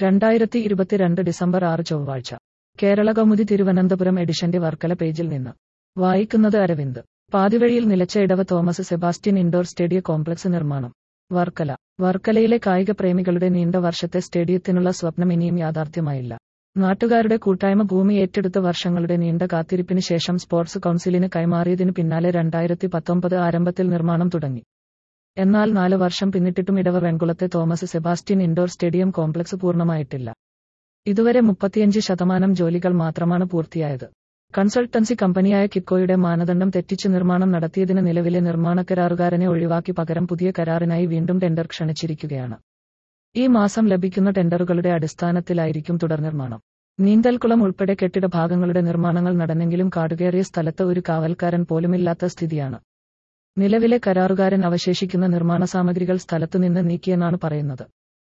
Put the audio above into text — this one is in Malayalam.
രണ്ടായിരത്തി ഇരുപത്തിരണ്ട് ഡിസംബർ ആറ് ചൊവ്വാഴ്ച കേരള കൗമുദി തിരുവനന്തപുരം എഡിഷന്റെ വർക്കല പേജിൽ നിന്ന് വായിക്കുന്നത് അരവിന്ദ് പാതിവഴിയിൽ നിലച്ച Edava Thomas Sebastian indoor stadium complex നിർമ്മാണം വർക്കല വർക്കലയിലെ കായിക പ്രേമികളുടെ നീണ്ട വർഷത്തെ സ്റ്റേഡിയത്തിനുള്ള സ്വപ്നം ഇനിയും യാഥാർത്ഥ്യമായില്ല നാട്ടുകാരുടെ കൂട്ടായ്മ ഭൂമി ഏറ്റെടുത്ത വർഷങ്ങളുടെ നീണ്ട കാത്തിരിപ്പിന് ശേഷം സ്പോർട്സ് കൗൺസിലിന് കൈമാറിയതിനു പിന്നാലെ രണ്ടായിരത്തി പത്തൊമ്പത് ആരംഭത്തിൽ നിർമ്മാണം തുടങ്ങി എന്നാൽ നാല് വർഷം പിന്നിട്ടിട്ടും ഇടവ വെൺകുളത്തെ Thomas Sebastian indoor stadium complex പൂർണ്ണമായിട്ടില്ല ഇതുവരെ മുപ്പത്തിയഞ്ച് ശതമാനം ജോലികൾ മാത്രമാണ് പൂർത്തിയായത് കൺസൾട്ടൻസി കമ്പനിയായ കിക്കോയുടെ മാനദണ്ഡം തെറ്റിച്ച് നിർമ്മാണം നടത്തിയതിന് നിലവിലെ നിർമ്മാണ കരാറുകാരനെ ഒഴിവാക്കി പകരം പുതിയ കരാറിനായി വീണ്ടും ടെൻഡർ ക്ഷണിച്ചിരിക്കുകയാണ് ഈ മാസം ലഭിക്കുന്ന ടെൻഡറുകളുടെ അടിസ്ഥാനത്തിലായിരിക്കും തുടർ നിർമ്മാണം നീന്തൽക്കുളം ഉൾപ്പെടെ കെട്ടിട ഭാഗങ്ങളുടെ നിർമ്മാണങ്ങൾ നടന്നെങ്കിലും കാടുകയറിയ സ്ഥലത്ത് ഒരു കാവൽക്കാരൻ പോലുമില്ലാത്ത സ്ഥിതിയാണ് നിലവിലെ കരാറുകാരൻ അവശേഷിക്കുന്ന നിർമ്മാണ സാമഗ്രികൾ സ്ഥലത്തുനിന്ന് നീക്കിയെന്നാണ് പറയുന്നത്